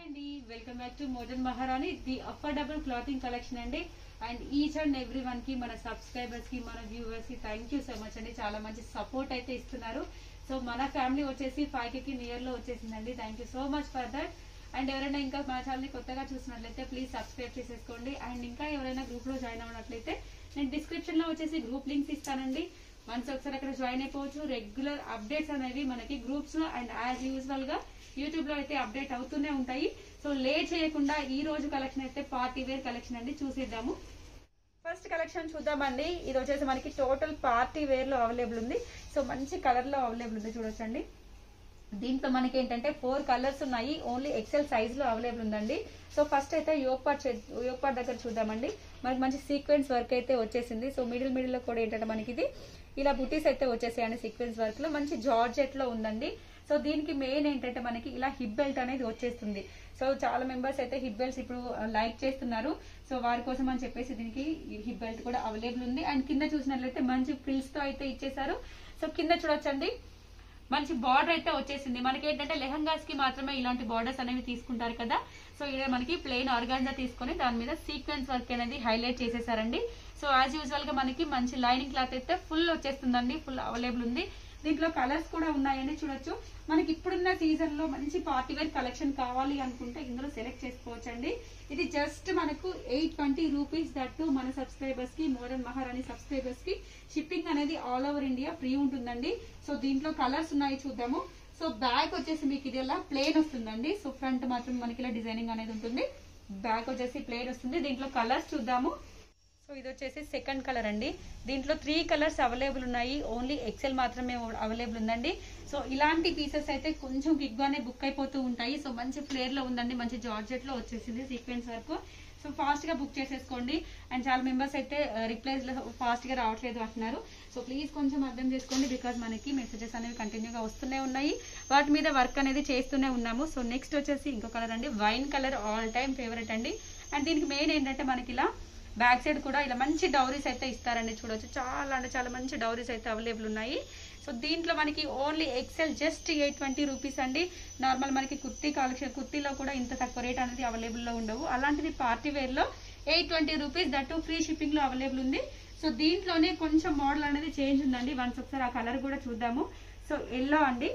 అండి welcome back to modern Maharani the affordable clothing collection అండి and each and every one కి మన subscribers కి మన వ్యూవర్స్ కి థ్యాంక్ యూ సో మచ్ అండి చాలా మంచి సపోర్ట్ అయితే ఇస్తున్నారు సో మన ఫ్యామిలీ వచ్చేసి ఫైవ్ కి నియర్ లో వచ్చేసిందండి thank you so much for that and ఎవరైనా ఇంకా మన ఛానల్ ని కొత్తగా చూసినట్లయితే ప్లీజ్ సబ్స్క్రైబ్ చేసేసుకోండి అండ్ ఇంకా ఎవరైనా గ్రూప్ లో జాయిన్ అవ్వనట్లయితే నేను డిస్క్రిప్షన్ లో వచ్చేసి గ్రూప్ లింక్స్ ఇస్తానండి వన్స్ ఒకసారి అక్కడ జాయిన్ అయిపోవచ్చు రెగ్యులర్ అప్డేట్స్ అనేవి మనకి గ్రూప్స్ లో అండ్ యాజ్ యూజువల్ గా యూట్యూబ్ లో అయితే అప్డేట్ అవుతూనే ఉంటాయి సో లేట్ చేయకుండా ఈ రోజు కలెక్షన్ అయితే పార్టీ వేర్ కలెక్షన్ అండి చూసేద్దాము ఫస్ట్ కలెక్షన్ చూద్దామండి ఇది వచ్చేసి మనకి టోటల్ పార్టీ వేర్ లో అవైలబుల్ ఉంది సో మంచి కలర్ లో అవైలబుల్ ఉంది చూడొచ్చండి దీంట్లో మనకి ఏంటంటే ఫోర్ కలర్స్ ఉన్నాయి ఓన్లీ ఎక్సెల్ సైజ్ లో అవైలబుల్ ఉందండి సో ఫస్ట్ అయితే యోగ్ పార్ట్ యోగ్ పార్ట్ దగ్గర చూద్దామండి మనకి మంచి సీక్వెన్స్ వర్క్ అయితే వచ్చేసింది సో మిడిల్ మిడిల్ లో కూడా ఏంటంటే మనకి ఇది ఇలా బుటీస్ అయితే వచ్చేసాయండి సీక్వెన్స్ వర్క్ లో మంచి జార్జెట్ లో ఉందండి సో దీనికి మెయిన్ ఏంటంటే మనకి ఇలా హిప్ బెల్ట్ అనేది వచ్చేస్తుంది సో చాలా మెంబర్స్ అయితే హిప్ బెల్ట్స్ ఇప్పుడు లైక్ చేస్తున్నారు సో వారి కోసం అని చెప్పేసి దీనికి హిప్ బెల్ట్ కూడా అవైలబుల్ ఉంది అండ్ కింద చూసినట్లయితే మంచి ఫ్రిల్స్ తో అయితే ఇచ్చేసారు సో కింద చూడొచ్చండి మంచి బార్డర్ అయితే వచ్చేసింది మనకి ఏంటంటే లెహంగాస్ కి మాత్రమే ఇలాంటి బార్డర్స్ అనేవి తీసుకుంటారు కదా సో ఇక్కడ మనకి ప్లెయిన్ ఆర్గాన్జా తీసుకొని దాని మీద సీక్వెన్స్ వర్క్ అనేది హైలైట్ చేసేసారండి సో యాజ్ యూజువల్ గా మనకి మంచి లైనింగ్ క్లాత్ అయితే ఫుల్ వచ్చేస్తుందండి ఫుల్ అవైలబుల్ ఉంది దీంట్లో కలర్స్ కూడా ఉన్నాయండి చూడొచ్చు మనకి ఇప్పుడున్న సీజన్ లో మంచి పార్టీ వేర్ కలెక్షన్ కావాలి అనుకుంటే ఇందులో సెలెక్ట్ చేసుకోవచ్చండి ఇది జస్ట్ మనకు ఎయిట్ ట్వంటీ రూపీస్ దట్టు మన సబ్స్క్రైబర్స్ కి మోడర్న్ మహారాణి సబ్స్క్రైబర్స్ కి షిప్పింగ్ అనేది ఆల్ ఓవర్ ఇండియా ఫ్రీ ఉంటుందండి సో దీంట్లో కలర్స్ ఉన్నాయి చూద్దాము సో బ్యాక్ వచ్చేసి మీకు ఇది ఎలా ప్లేన్ వస్తుందండి సో ఫ్రంట్ మాత్రం మనకి ఇలా డిజైనింగ్ అనేది ఉంటుంది బ్యాక్ వచ్చేసి ప్లేన్ వస్తుంది దీంట్లో కలర్స్ చూద్దాము సో ఇది వచ్చేసి సెకండ్ కలర్ అండి దీంట్లో three colours available only only ఎక్సెల్ మాత్రమే అవైలబుల్ ఉందండి సో ఇలాంటి పీసెస్ అయితే కొంచెం గిగ్గానే బుక్ అయిపోతూ ఉంటాయి సో మంచి ఫ్లేర్ లో ఉందండి మంచి జార్జెట్ లో వచ్చేసింది సీక్వెన్స్ వరకు సో ఫాస్ట్ గా బుక్ చేసేసుకోండి అండ్ చాలా మెంబర్స్ అయితే రిప్లైస్ ఫాస్ట్ గా రావట్లేదు అంటున్నారు సో ప్లీజ్ కొంచెం అర్థం చేసుకోండి బికాజ్ మనకి మెసేజెస్ అనేవి కంటిన్యూగా వస్తూనే ఉన్నాయి వాటి మీద వర్క్ అనేది చేస్తూనే ఉన్నాము సో నెక్స్ట్ వచ్చేసి ఇంకో కలర్ అండి wine colour all time favourite అండి అండ్ దీనికి మెయిన్ ఏంటంటే మనకి ఇలా బ్యాక్ సైడ్ కూడా ఇలా మంచి డౌరీస్ అయితే ఇస్తారండి చూడొచ్చు చాలా అంటే చాలా మంచి డౌరీస్ అయితే అవైలబుల్ ఉన్నాయి సో దీంట్లో మనకి only XL just eight twenty rupees అండి నార్మల్ మనకి కుర్తీ కలెక్షన్ కుర్తీలో కూడా ఇంత తక్కువ రేట్ అనేది అవైలబుల్లో ఉండవు అలాంటిది పార్టీ వేర్లో eight twenty rupees that free షిప్పింగ్లో అవైలబుల్ ఉంది సో దీంట్లోనే కొంచెం మోడల్ అనేది చేంజ్ ఉందండి వన్స్ ఒకసారి ఆ కలర్ కూడా చూద్దాము సో ఎల్లో అండి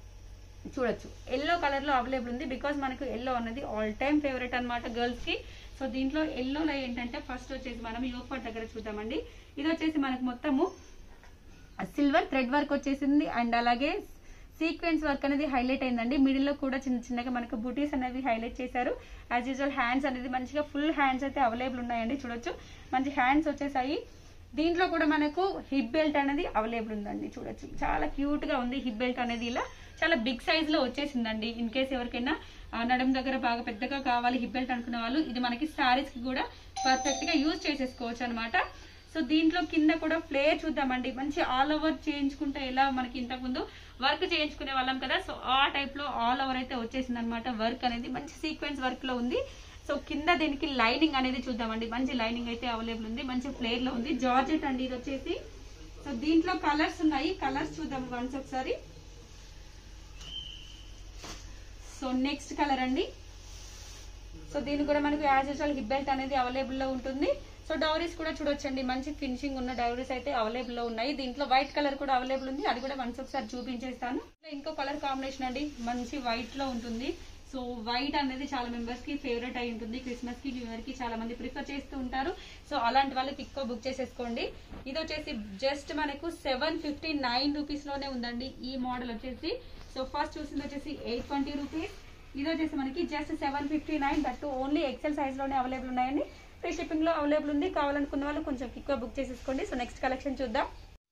చూడొచ్చు ఎల్లో కలర్ లో అవైలబుల్ ఉంది బికాస్ మనకు ఎల్లో అన్నది ఆల్ టైమ్ ఫేవరెట్ అనమాట గర్ల్స్ కి సో దీంట్లో ఎల్లోలో ఏంటంటే ఫస్ట్ వచ్చేసి మనం యోగపాట్ దగ్గర చూద్దామండి ఇది వచ్చేసి మనకు మొత్తము సిల్వర్ థ్రెడ్ వర్క్ వచ్చేసింది అండ్ అలాగే సీక్వెన్స్ వర్క్ అనేది హైలైట్ అయిందండి మిడిల్ లో కూడా చిన్న చిన్నగా మనకు బూటీస్ అనేవి హైలైట్ చేశారు యాజ్ యూజువల్ హ్యాండ్స్ అనేది మంచిగా ఫుల్ హ్యాండ్స్ అయితే అవైలబుల్ ఉన్నాయండి చూడొచ్చు మంచి హ్యాండ్స్ వచ్చేసాయి దీంట్లో కూడా మనకు హిప్ బెల్ట్ అనేది అవైలబుల్ ఉందండి చూడొచ్చు చాలా క్యూట్ గా ఉంది హిప్ బెల్ట్ అనేది ఇలా చాలా బిగ్ సైజ్ లో వచ్చేసిందండి ఇన్ కేస్ ఎవరికైనా నడుం దగ్గర బాగా పెద్దగా కావాలి హిప్ బెల్ట్ అనుకునే వాళ్ళు ఇది మనకి సారీస్ కి కూడా పర్ఫెక్ట్ గా యూజ్ చేసేసుకోవచ్చు అనమాట సో దీంట్లో కింద కూడా ఫ్లేర్ చూద్దామండి మంచి ఆల్ ఓవర్ చేయించుకుంటే ఎలా మనకి ఇంతకుముందు వర్క్ చేయించుకునే వాళ్ళం కదా సో ఆ టైప్ లో ఆల్ ఓవర్ అయితే వచ్చేసింది అనమాట వర్క్ అనేది మంచి సీక్వెన్స్ వర్క్ లో ఉంది సో కింద దీనికి లైనింగ్ అనేది చూద్దామండి మంచి లైనింగ్ అయితే అవైలబుల్ ఉంది మంచి ఫ్లేర్ లో ఉంది జార్జెట్ అండి ఇది వచ్చేసి సో దీంట్లో కలర్స్ ఉన్నాయి కలర్స్ చూద్దాం వన్స్ ఒకసారి సో నెక్స్ట్ కలర్ అండి సో దీనికి కూడా మనకు యాజ్ యూజువల్ హిప్ బెల్ట్ అనేది అవైలబుల్ లో ఉంటుంది సో డౌరీస్ కూడా చూడొచ్చండి మంచి ఫినిషింగ్ ఉన్న డౌరీస్ అయితే అవైలబుల్ లో ఉన్నాయి దీంట్లో వైట్ కలర్ కూడా అవైలబుల్ ఉంది అది కూడా వన్స్ ఒకసారి చూపించేస్తాను ఇంకో కలర్ కాంబినేషన్ అండి మంచి వైట్ లో ఉంటుంది సో వైట్ అనేది చాలా మెంబర్స్ కి ఫేవరెట్ అయి ఉంటుంది క్రిస్మస్ కి న్యూ ఇయర్ కి చాలా మంది ప్రిఫర్ చేస్తూ ఉంటారు సో అలాంటి వాళ్ళకి ఎక్కువ బుక్ చేసేసుకోండి ఇది వచ్చేసి జస్ట్ మనకు సెవెన్ ఫిఫ్టీ నైన్ రూపీస్ లోనే ఉందండి ఈ మోడల్ వచ్చేసి సో ఫస్ట్ చూసింది వచ్చేసి ఎయిట్ ట్వంటీ రూపీస్ ఇది వచ్చేసి మనకి just seven fifty nine that only XL size లోనే అవైలబుల్ ఉన్నాయండి ఫ్రీ షిప్పింగ్ లో అవైలబుల్ ఉంది కావాలనుకున్న వాళ్ళు కొంచెం ఎక్కువ బుక్ చేసేసుకోండి సో నెక్స్ట్ కలెక్షన్ చూద్దాం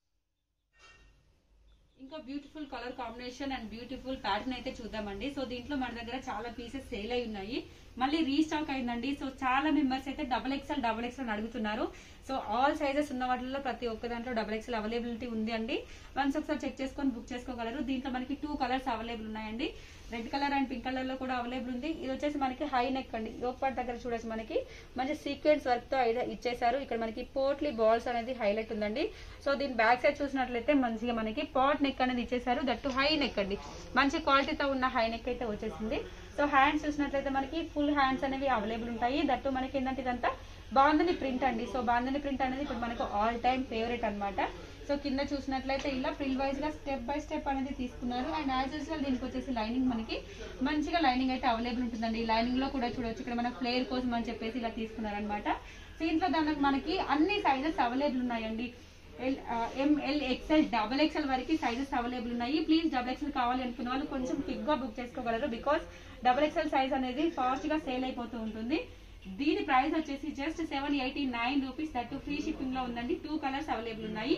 ఇంకా beautiful colour combination and beautiful pattern అయితే చూద్దామండి సో దీంట్లో మన దగ్గర చాలా పీసెస్ సేల్ అయి ఉన్నాయి మళ్ళీ రీస్టాక్ అయిందండి సో చాలా మెంబర్స్ అయితే డబల్ ఎక్స్ఎల్ డబల్ ఎక్స్ఎల్ అడుగుతున్నారు సో ఆల్ సైజెస్ ఉన్న వాటిలో ప్రతి ఒక్క దాంట్లో డబల్ ఎక్స్ఎల్ అవైలబిలిటీ ఉంది అండి వన్స్ ఒకసారి చెక్ చేసుకొని బుక్ చేసుకోగలరు దీంట్లో మనకి టూ కలర్స్ అవైలబుల్ ఉన్నాయండి red colour and pink colour లో కూడా అవైలబుల్ ఉంది ఇది వచ్చేసి మనకి హై నెక్ అండి యోగపాట్ దగ్గర చూడొచ్చు మనకి మంచి సీక్వెన్స్ వర్క్ తో అయితే ఇచ్చేసారు ఇక్కడ మనకి పోట్లీ బాల్స్ అనేది హైలైట్ ఉందండి సో దీని బ్యాక్ సైడ్ చూసినట్లయితే మంచిగా మనకి పాట్ నెక్ అనేది ఇచ్చేసారు దట్టు హై నెక్ అండి మంచి క్వాలిటీతో ఉన్న హై నెక్ అయితే వచ్చేసింది సో హ్యాండ్స్ చూసినట్లయితే మనకి ఫుల్ హ్యాండ్స్ అనేవి అవైలబుల్ ఉంటాయి దట్టు మనకి ఏంటంటే ఇదంతా బాందని ప్రింట్ అండి సో బాందని ప్రింట్ అనేది ఇప్పుడు మనకు ఆల్ టైమ్ ఫేవరెట్ అన్నమాట సో కింద చూసినట్లయితే ఇలా ప్రిల్ వైజ్ గా స్టెప్ బై స్టెప్ అనేది తీసుకున్నారు అండ్ యాజ్ యూజువల్ దీనికి వచ్చేసి లైనింగ్ మనకి మంచిగా లైనింగ్ అయితే అవైలబుల్ ఉంటుందండి ఈ లైనింగ్ లో కూడా చూడొచ్చు ఇక్కడ మన ఫ్లేర్ కోసం అని చెప్పేసి ఇలా తీసుకున్నారు అనమాట దీంట్లో దానికి మనకి అన్ని సైజెస్ అవైలబుల్ ఉన్నాయండి L ML XL double XL వరకు సైజెస్ అవైలబుల్ ఉన్నాయి ప్లీజ్ డబల్ ఎక్స్ఎల్ కావాలి అనుకున్న వాళ్ళు కొంచెం క్విక్ గా బుక్ చేసుకోగలరు బికాస్ డబల్ ఎక్స్ఎల్ సైజ్ అనేది ఫాస్ట్ గా సేల్ అయిపోతూ ఉంటుంది దీని ప్రైస్ వచ్చేసి just seven eighty nine rupees that free shipping లో ఉందండి టూ కలర్స్ అవైలబుల్ ఉన్నాయి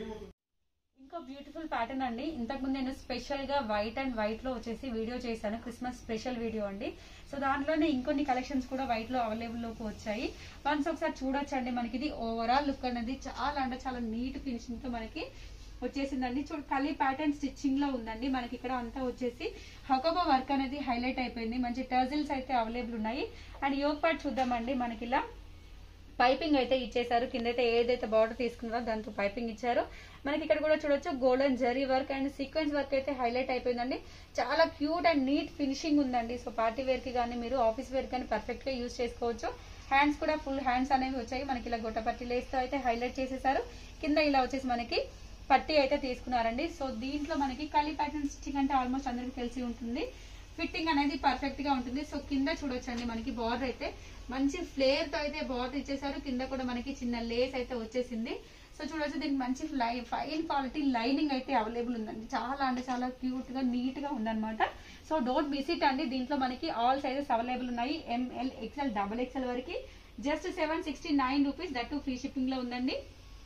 ఇంకో బ్యూటిఫుల్ ప్యాటర్న్ అండి ఇంతకుముందు నేను స్పెషల్ గా వైట్ అండ్ వైట్ లో వచ్చేసి వీడియో చేశాను క్రిస్మస్ స్పెషల్ వీడియో అండి సో దాంట్లోనే ఇంకొన్ని కలెక్షన్స్ కూడా వైట్ లో అవైలబుల్ లోకి వచ్చాయి వన్స్ ఒకసారి చూడొచ్చండి మనకి ఇది ఓవరాల్ లుక్ అనేది చాలా అంటే చాలా నీట్ ఫినిషింగ్ తో మనకి వచ్చేసిందండి చూడు కలీ ప్యాటర్న్ స్టిచ్చింగ్ లో ఉందండి మనకి ఇక్కడ అంతా వచ్చేసి హకోబా వర్క్ అనేది హైలైట్ అయిపోయింది మంచి టర్జిల్స్ అయితే అవైలబుల్ ఉన్నాయి అండ్ యోగ్ పార్ట్ చూద్దామండి మనకి ఇలా పైపింగ్ అయితే ఇచ్చేసారు కింద అయితే ఏదైతే బార్డర్ తీసుకున్నారో దాంతో పైపింగ్ ఇచ్చారు మనకి ఇక్కడ కూడా చూడొచ్చు golden zari work and sequence work అయితే హైలైట్ అయిపోయిందండి చాలా క్యూట్ అండ్ నీట్ ఫినిషింగ్ ఉందండి సో పార్టీ వేర్ కి కానీ మీరు ఆఫీస్ వేర్ కానీ పర్ఫెక్ట్ గా యూజ్ చేసుకోవచ్చు హ్యాండ్స్ కూడా ఫుల్ హ్యాండ్స్ అనేవి వచ్చాయి మనకి ఇలా గొట్టపట్టి లేస్తో అయితే హైలైట్ చేసేసారు కింద ఇలా వచ్చేసి మనకి పట్టి అయితే తీసుకున్నారండి సో దీంట్లో మనకి కలీ ప్యాటర్న్ స్టిచ్చింగ్ అంటే ఆల్మోస్ట్ అందరికి తెలిసి ఉంటుంది ఫిట్టింగ్ అనేది పర్ఫెక్ట్ గా ఉంటుంది సో కింద చూడొచ్చండి మనకి బార్డర్ అయితే మంచి ఫ్లేర్ తో అయితే బార్డర్ ఇచ్చేసారు కింద కూడా మనకి చిన్న లేస్ అయితే వచ్చేసింది సో చూడొచ్చు దీనికి మంచి లై ఫైన్ క్వాలిటీ లైనింగ్ అయితే అవైలబుల్ ఉందండి చాలా అంటే చాలా క్యూట్ గా నీట్ గా ఉందన్నమాట సో డోంట్ మిస్ ఇట్ అండి దీంట్లో మనకి ఆల్ సైజెస్ అవైలబుల్ ఉన్నాయి ఎంఎల్ ఎక్స్ఎల్ డబల్ ఎక్స్ఎల్ వరకు just seven sixty nine rupees that free shipping లో ఉందండి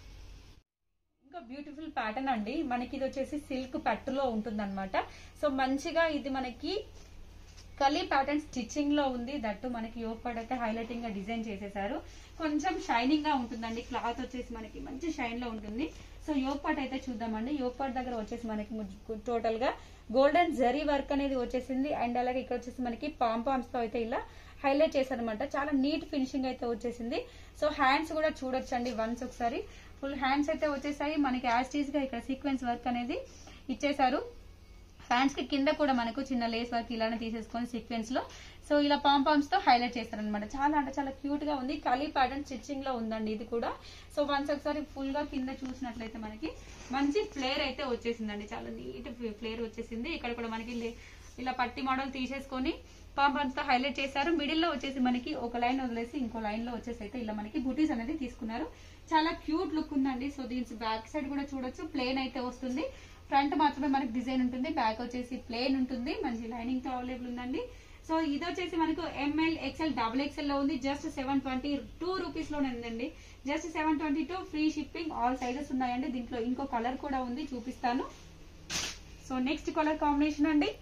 ఇంకా బ్యూటిఫుల్ ప్యాటర్న్ అండి మనకి ఇది వచ్చేసి సిల్క్ పట్టులో ఉంటుంది సో మంచిగా ఇది మనకి కలీ ప్యాటర్న్ స్టిచ్చింగ్ లో ఉంది దట్టు మనకి యోగపాడ్ అయితే హైలైటింగ్ గా డిజైన్ చేసేసారు కొంచెం షైనింగ్ గా ఉంటుందండి క్లాత్ వచ్చేసి మనకి మంచి షైన్ లో ఉంటుంది సో యోగపాట్ అయితే చూద్దామండి యోగపాట్ దగ్గర వచ్చేసి మనకి టోటల్ గా గోల్డెన్ జరీ వర్క్ అనేది వచ్చేసింది అండ్ అలాగే ఇక్కడ వచ్చేసి మనకి పాంపామ్స్ తో అయితే ఇలా హైలైట్ చేశారనమాట చాలా నీట్ ఫినిషింగ్ అయితే వచ్చేసింది సో హ్యాండ్స్ కూడా చూడొచ్చండి వన్స్ ఒకసారి ఫుల్ హ్యాండ్స్ అయితే వచ్చేసాయి మనకి యాజ్ గా ఇక్కడ సీక్వెన్స్ వర్క్ అనేది ఇచ్చేసారు హ్యాండ్స్ కి కింద కూడా మనకు చిన్న లేస్ వర్క్ ఇలానే తీసేసుకొని సీక్వెన్స్ లో సో ఇలా పాంపామ్స్ తో హైలైట్ చేస్తారనమాట చాలా అంటే చాలా క్యూట్ గా ఉంది కలీ ప్యాటర్న్ స్టిచ్చింగ్ లో ఉందండి ఇది కూడా సో వన్స్ ఒకసారి ఫుల్ గా కింద చూసినట్లయితే మనకి మంచి ఫ్లేర్ అయితే వచ్చేసిందండి చాలా నీట్ ఫ్లేర్ వచ్చేసింది ఇక్కడ కూడా మనకి లే- ఇలా పట్టి మోడల్ తీసేసుకొని పాంపామ్స్ తో హైలైట్ చేశారు మిడిల్ లో వచ్చేసి మనకి ఒక లైన్ వదిలేసి ఇంకో లైన్ లో వచ్చేసి అయితే ఇలా మనకి బుటీస్ అనేది తీసుకున్నారు చాలా క్యూట్ లుక్ ఉందండి సో దీని బ్యాక్ సైడ్ కూడా చూడొచ్చు ప్లేన్ అయితే వస్తుంది ఫ్రంట్ మాత్రమే మనకి డిజైన్ ఉంటుంది బ్యాక్ వచ్చేసి ప్లేన్ ఉంటుంది మంచి లైనింగ్ తో అవైలబుల్ ఉందండి సో ఇది వచ్చేసి మనకు ఎంఎల్ ఎక్స్ఎల్ డబుల్ ఎక్స్ఎల్ లో ఉంది just seven twenty two rupees లోనే ఉందండి just seven twenty two free shipping all sizes ఉన్నాయండి దీంట్లో ఇంకో కలర్ కూడా ఉంది చూపిస్తాను సో నెక్స్ట్ కలర్ కాంబినేషన్ అండి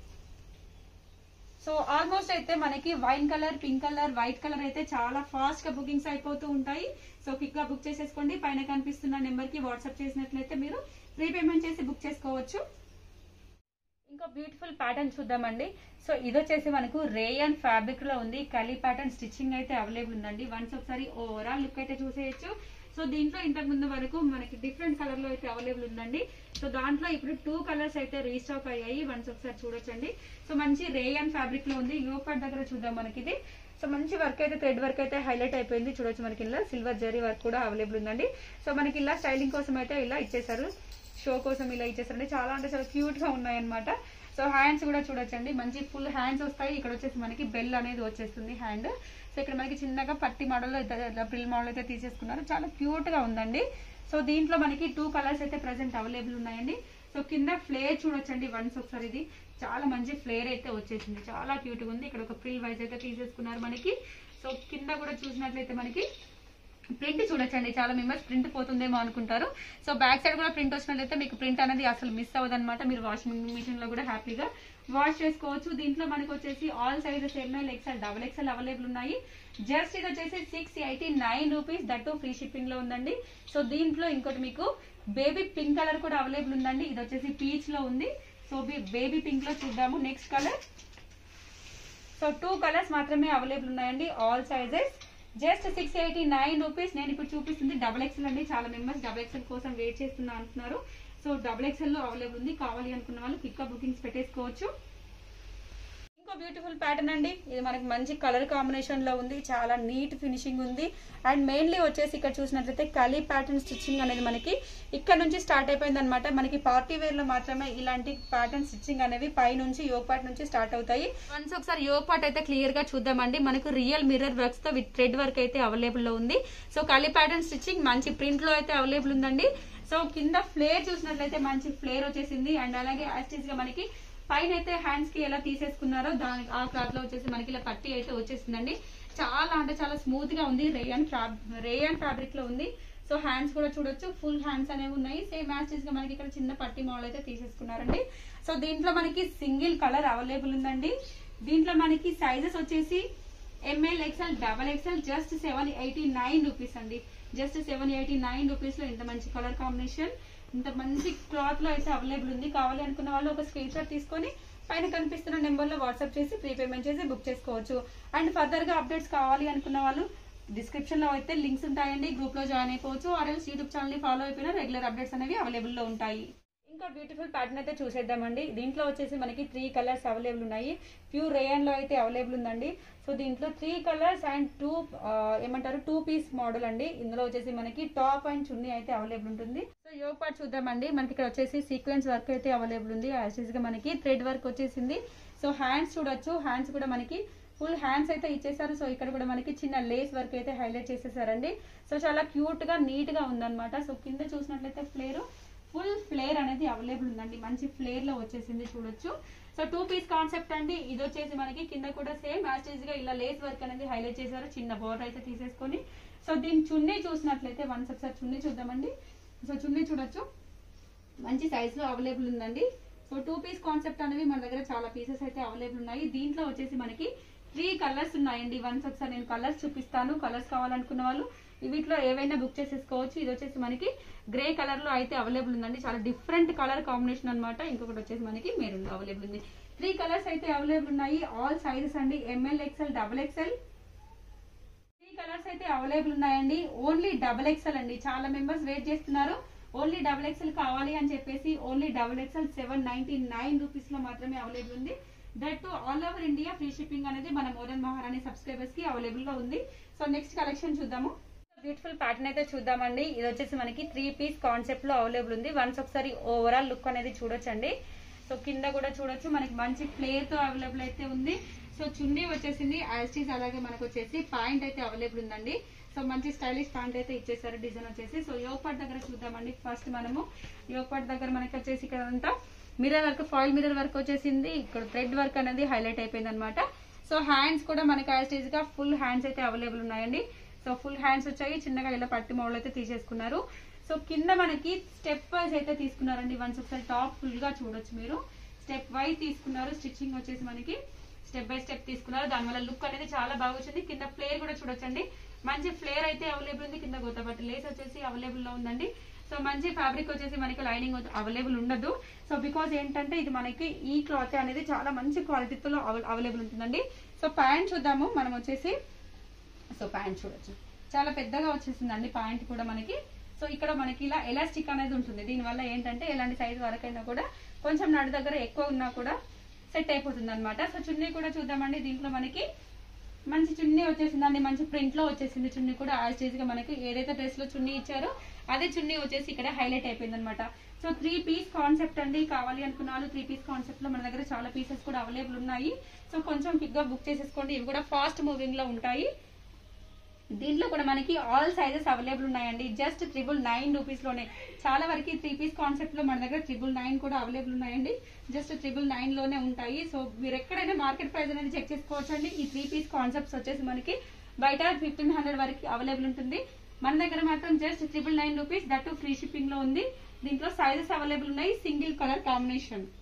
సో ఆల్మోస్ట్ అయితే మనకి wine colour pink colour white colour అయితే చాలా ఫాస్ట్ గా బుకింగ్స్ అయిపోతూ ఉంటాయి సో క్విక్ గా బుక్ చేసేసుకోండి పైన కనిపిస్తున్న నెంబర్ కి వాట్సాప్ చేసినట్లయితే మీరు ప్రీ పేమెంట్ చేసి బుక్ చేసుకోవచ్చు ఇంకో బ్యూటిఫుల్ ప్యాటర్న్ చూద్దామండి సో ఇది వచ్చేసి మనకు రేయన్ ఫ్యాబ్రిక్ లో ఉంది కలీ ప్యాటర్న్ స్టిచ్చింగ్ అయితే అవైలబుల్ ఉందండి వన్స్ ఒకసారి ఓవరాల్ లుక్ అయితే చూసేయచ్చు సో దీంట్లో ఇంతకు ముందు వరకు మనకి డిఫరెంట్ కలర్ లో అయితే అవైలబుల్ ఉందండి సో దాంట్లో ఇప్పుడు టూ కలర్స్ అయితే రీస్టాక్ అయ్యాయి వన్స్ ఒకసారి చూడొచ్చండి సో మంచి రేయన్ ఫ్యాబ్రిక్ లో ఉంది యోపాట్ దగ్గర చూద్దాం మనకి ఇది సో మంచి వర్క్ అయితే థ్రెడ్ వర్క్ అయితే హైలైట్ అయిపోయింది చూడొచ్చు మనకి ఇలా సిల్వర్ జరీ వర్క్ కూడా అవైలబుల్ ఉందండి సో మనకి ఇలా స్టైలింగ్ కోసం అయితే ఇలా ఇచ్చేసారు షో కోసం ఇలా ఇచ్చేసారండి చాలా అంటే చాలా క్యూట్ గా ఉన్నాయన్నమాట సో హ్యాండ్స్ కూడా చూడొచ్చండి మంచి ఫుల్ హ్యాండ్స్ వస్తాయి ఇక్కడ వచ్చేసి మనకి బెల్ అనేది వచ్చేస్తుంది హ్యాండ్ సో ఇక్కడ మనకి చిన్నగా పట్టి మోడల్ ప్రిల్ మోడల్ అయితే తీసేసుకున్నారు చాలా క్యూట్ గా ఉందండి సో దీంట్లో మనకి టూ కలర్స్ అయితే ప్రెసెంట్ అవైలబుల్ ఉన్నాయండి సో కింద ఫ్లేర్ చూడొచ్చండి వన్స్ ఒకసారి ఇది చాలా మంచి ఫ్లేర్ అయితే వచ్చేసింది చాలా క్యూట్ గా ఉంది ఇక్కడ ఒక ఫ్రిల్ వైజ్ అయితే తీసేసుకున్నారు మనకి సో కింద కూడా చూసినట్లయితే మనకి ప్రింట్ చూడొచ్చండి చాలా మెంబర్స్ ప్రింట్ పోతుందేమో అనుకుంటారు సో బ్యాక్ సైడ్ కూడా ప్రింట్ వచ్చినట్లయితే మీకు ప్రింట్ అనేది అసలు మిస్ అవ్వదన్నమాట మీరు వాషింగ్ మిషన్ లో కూడా హ్యాపీగా వాష్ చేసుకోవచ్చు దీంట్లో మనకు వచ్చేసి all sizes ML XL double XL available ఉన్నాయి జస్ట్ ఇది వచ్చేసి six eighty nine rupees that free shipping లో ఉందండి సో దీంట్లో ఇంకోటి మీకు బేబీ పింక్ కలర్ కూడా అవైలబుల్ ఉందండి ఇది వచ్చేసి పీచ్ లో ఉంది సో బేబీ పింక్ లో చూద్దాము next colour so two colours మాత్రమే అవైలబుల్ ఉన్నాయండి all sizes just six eighty nine rupees నేను ఇప్పుడు చూపిస్తుంది డబుల్ ఎక్స్ఎల్ అండి చాలా మెంబర్స్ డబుల్ ఎక్స్ఎల్ కోసం వెయిట్ చేస్తున్నా అంటున్నారు సో డబుల్ ఎక్స్ఎల్ లో అవైలబుల్ ఉంది కావాలి అనుకున్న వాళ్ళు క్విక్ గా బుకింగ్స్ పెట్టేసుకోవచ్చు ఇంకో బ్యూటిఫుల్ ప్యాటర్న్ అండి ఇది మనకి మంచి కలర్ కాంబినేషన్ లో ఉంది చాలా నీట్ ఫినిషింగ్ ఉంది అండ్ మెయిన్లీ వచ్చేసి ఇక్కడ చూసినట్లయితే కలీ ప్యాటర్న్ స్టిచ్చింగ్ అనేది మనకి ఇక్కడ నుంచి స్టార్ట్ అయిపోయింది అనమాట మనకి పార్టీ వేర్ లో మాత్రమే ఇలాంటి ప్యాటర్న్ స్టిచ్చింగ్ అనేవి పై నుంచి యోగ్ పార్ట్ నుంచి స్టార్ట్ అవుతాయి వన్స్ ఒకసారి యోగ్ పార్ట్ అయితే క్లియర్ గా చూద్దామండి మనకు రియల్ మిర్రర్ వర్క్స్ తో విత్ థ్రెడ్ వర్క్ అయితే అవైలబుల్ లో ఉంది సో కలీ ప్యాటర్న్ స్టిచ్చింగ్ మంచి ప్రింట్ లో అయితే అవైలబుల్ ఉందండి సో కింద ఫ్లేర్ చూసినట్లయితే మంచి ఫ్లేర్ వచ్చేసింది అండ్ అలాగే యాస్టిస్ గా మనకి పైన అయితే హ్యాండ్స్ కి ఎలా తీసేసుకున్నారో దాని ఆ క్లాత్ లో వచ్చేసి మనకి ఇలా పట్టి అయితే వచ్చేసిందండి చాలా అంటే చాలా స్మూత్ గా ఉంది రేయన్ రేయన్ ఫ్యాబ్రిక్ లో ఉంది సో హ్యాండ్స్ కూడా చూడొచ్చు ఫుల్ హ్యాండ్స్ అనేవి ఉన్నాయి సేమ్ యాస్టిస్ గా మనకి ఇక్కడ చిన్న పట్టి మోడల్ అయితే తీసేసుకున్నారండి సో దీంట్లో మనకి సింగిల్ కలర్ అవైలబుల్ ఉందండి దీంట్లో మనకి సైజెస్ వచ్చేసి ML XL double XL just seven eighty nine rupees అండి just seven eighty nine rupees లో ఇంత మంచి కలర్ కాంబినేషన్ ఇంత మంచి క్లాత్ లో అయితే అవైలబుల్ ఉంది కావాలి అనుకున్న వాళ్ళు ఒక స్క్రీన్ షాట్ తీసుకొని పైన కనిపిస్తున్న నెంబర్ లో వాట్సాప్ చేసి ప్రీపేమెంట్ చేసి బుక్ చేసుకోవచ్చు అండ్ ఫర్దర్ గా అప్డేట్స్ కావాలి అనుకున్న వాళ్ళు డిస్క్రిప్షన్ లో అయితే లింక్స్ ఉంటాయండి గ్రూప్ లో జాయిన్ అయిపోవచ్చు ఆర్ఎల్స్ యూట్యూబ్ ఛానల్ ని ఫాలో అయిపోయినా రెగ్యులర్ అప్డేట్స్ అనేవి అవైలబుల్ లో ఉంటాయి ఇంకా బ్యూటిఫుల్ ప్యాటర్న్ అయితే చూసేద్దామండి దీంట్లో వచ్చేసి మనకి త్రీ కలర్స్ అవైలబుల్ ఉన్నాయి ప్యూర్ రేయన్ లో అయితే అవైలబుల్ ఉందండి సో దీంట్లో త్రీ కలర్స్ అండ్ టూ ఏమంటారు టూ పీస్ మోడల్ అండి ఇందులో వచ్చేసి మనకి టాప్ అండ్ చున్నీ అయితే అవైలబుల్ ఉంటుంది సో యోగ్ పార్ట్ చూద్దామండి మనకి ఇక్కడ వచ్చేసి సీక్వెన్స్ వర్క్ అయితే అవైలబుల్ ఉంది యాజ్ గా మనకి థ్రెడ్ వర్క్ వచ్చేసింది సో హ్యాండ్స్ చూడొచ్చు హ్యాండ్స్ కూడా మనకి ఫుల్ హ్యాండ్స్ అయితే ఇచ్చేసారు సో ఇక్కడ కూడా మనకి చిన్న లేస్ వర్క్ అయితే హైలైట్ చేసేసారండి సో చాలా క్యూట్ గా నీట్ గా ఉందన్నమాట సో కింద చూసినట్లయితే ఫ్లేర్ ఫుల్ ఫ్లేర్ అనేది అవైలబుల్ ఉందండి మంచి ఫ్లేర్ లో వచ్చేసింది చూడొచ్చు సో టూ పీస్ కాన్సెప్ట్ అండి ఇది వచ్చేసి మనకి కింద కూడా సేమ్ యాస్టేజ్ గా ఇలా లేస్ వర్క్ అనేది హైలైట్ చేశారు చిన్న బోర్డర్ అయితే తీసేసుకొని సో దీని చున్నీ చూసినట్లయితే వన్స్ ఒకసారి చున్నీ చూద్దామండి సో చున్నీ చూడొచ్చు మంచి సైజ్ లో అవైలబుల్ ఉందండి సో టూ పీస్ కాన్సెప్ట్ అనేవి మన దగ్గర చాలా పీసెస్ అయితే అవైలబుల్ ఉన్నాయి దీంట్లో వచ్చేసి మనకి త్రీ కలర్స్ ఉన్నాయండి వన్స్ ఒకసారి నేను కలర్స్ చూపిస్తాను కలర్స్ కావాలనుకున్న వాళ్ళు వీటిలో ఏవైనా బుక్ చేసేసుకోవచ్చు ఇది వచ్చేసి మనకి గ్రే కలర్ లో అయితే అవైలబుల్ ఉందండి చాలా డిఫరెంట్ కలర్ కాంబినేషన్ అన్నమాట ఇంకొకటి వచ్చేసి మనకి మెరూన్ లో అవైలబుల్ ఉంది త్రీ కలర్స్ అయితే అవైలబుల్ ఉన్నాయి ఆల్ సైజెస్ అండి ML XL double XL three colours అయితే అవైలబుల్ ఉన్నాయండి ఓన్లీ డబుల్ ఎక్స్ఎల్ అండి చాలా మెంబర్స్ వెయిట్ చేస్తున్నారు ఓన్లీ డబుల్ ఎక్స్ఎల్ కావాలి అని చెప్పేసి only double XL seven ninety nine rupees లో మాత్రమే అవైలబుల్ ఉంది that to all over India free shipping అనేది మన మోడర్న్ మహారాణి సబ్స్క్రైబర్స్ కి అవైలబుల్ లో ఉంది సో నెక్స్ట్ కలెక్షన్ చూద్దాము బ్యూటిఫుల్ ప్యాటర్న్ అయితే చూద్దామండి ఇది వచ్చేసి మనకి త్రీ పీస్ కాన్సెప్ట్ లో అవైలబుల్ ఉంది వన్స్ ఒకసారి ఓవరాల్ లుక్ అనేది చూడొచ్చండి సో కింద కూడా చూడొచ్చు మనకి మంచి ప్లేర్ తో అవైలబుల్ అయితే ఉంది సో చున్నీ వచ్చేసింది యాస్టీస్ అలాగే మనకు వచ్చేసి పాయింట్ అయితే అవైలబుల్ ఉందండి సో మంచి స్టైలిష్ ప్యాంట్ అయితే ఇచ్చేసారు డిజైన్ వచ్చేసి సో యోగపాట్ దగ్గర చూద్దామండి ఫస్ట్ మనము యోగపాట్ దగ్గర మనకి వచ్చేసి ఇక్కడ అంతా mirror work foil mirror work వచ్చేసింది ఇక్కడ థ్రెడ్ వర్క్ అనేది హైలైట్ అయిపోయింది అనమాట సో హ్యాండ్స్ కూడా మనకి యాస్టీజ్ గా ఫుల్ హ్యాండ్స్ అయితే అవైలబుల్ ఉన్నాయండి సో ఫుల్ హ్యాండ్స్ వచ్చాయి చిన్నగా ఇలా పట్టి మోడల్ అయితే తీసేసుకున్నారు సో కింద మనకి స్టెప్ వైజ్ అయితే తీసుకున్నారండి వన్స్ ఒకసారి టాప్ ఫుల్ గా చూడొచ్చు మీరు స్టెప్ వైజ్ తీసుకున్నారు స్టిచ్చింగ్ వచ్చేసి మనకి స్టెప్ బై స్టెప్ తీసుకున్నారు దానివల్ల లుక్ అనేది చాలా బాగా వచ్చింది కింద ఫ్లేర్ కూడా చూడొచ్చండి మంచి ఫ్లేర్ అయితే అవైలబుల్ ఉంది కింద గొత్తపట్టి లేస్ వచ్చేసి అవైలబుల్ లో ఉందండి సో మంచి ఫ్యాబ్రిక్ వచ్చేసి మనకి లైనింగ్ అవైలబుల్ ఉండదు సో బికాజ్ ఏంటంటే ఇది మనకి ఈ క్లాత్ అనేది చాలా మంచి క్వాలిటీతో అవైలబుల్ ఉంటుందండి సో ప్యాంట్ చూద్దాము మనం వచ్చేసి సో ప్యాంట్ చూడొచ్చు చాలా పెద్దగా వచ్చేసిందండి ప్యాంట్ కూడా మనకి సో ఇక్కడ మనకి ఇలా ఎలాస్టిక్ అనేది ఉంటుంది దీనివల్ల ఏంటంటే ఎలాంటి సైజ్ వరకైనా కూడా కొంచెం నడు దగ్గర ఎక్కువ ఉన్నా కూడా సెట్ అయిపోతుంది అనమాట సో చున్నీ కూడా చూద్దామండి దీంట్లో మనకి మంచి చున్నీ వచ్చేసిందండి మంచి ప్రింట్ లో వచ్చేసింది చున్నీ కూడా యాజ్ గా మనకి ఏదైతే డ్రెస్ లో చున్నీ ఇచ్చారో అదే చున్నీ వచ్చేసి ఇక్కడ హైలైట్ అయిపోయింది అనమాట సో త్రీ పీస్ కాన్సెప్ట్ అండి కావాలి అనుకున్న వాళ్ళు త్రీ పీస్ కాన్సెప్ట్ లో మన దగ్గర చాలా పీసెస్ కూడా అవైలబుల్ ఉన్నాయి సో కొంచెం క్విక్ గా బుక్ చేసేసుకోండి ఇవి కూడా ఫాస్ట్ మూవింగ్ లో ఉంటాయి దీంట్లో కూడా మనకి ఆల్ సైజెస్ అవైలబుల్ ఉన్నాయండి జస్ట్ త్రిబుల్ నైన్ రూపీస్ లోనే చాలా వరకు త్రీ పీస్ కాన్సెప్ట్ లో మన దగ్గర త్రిబుల్ నైన్ కూడా అవైలబుల్ ఉన్నాయండి జస్ట్ త్రిబుల్ నైన్ లోనే ఉంటాయి సో మీరు ఎక్కడైనా మార్కెట్ ప్రైస్ అనేది చెక్ చేసుకోవచ్చు అండి ఈ త్రీ పీస్ కాన్సెప్ట్స్ వచ్చేసి మనకి బయట ఫిఫ్టీన్ హండ్రెడ్ వరకు అవైలబుల్ ఉంటుంది మన దగ్గర మాత్రం just triple nine rupees that free shipping లో ఉంది దీంట్లో సైజెస్ అవైలబుల్ ఉన్నాయి సింగిల్ కలర్ కాంబినేషన్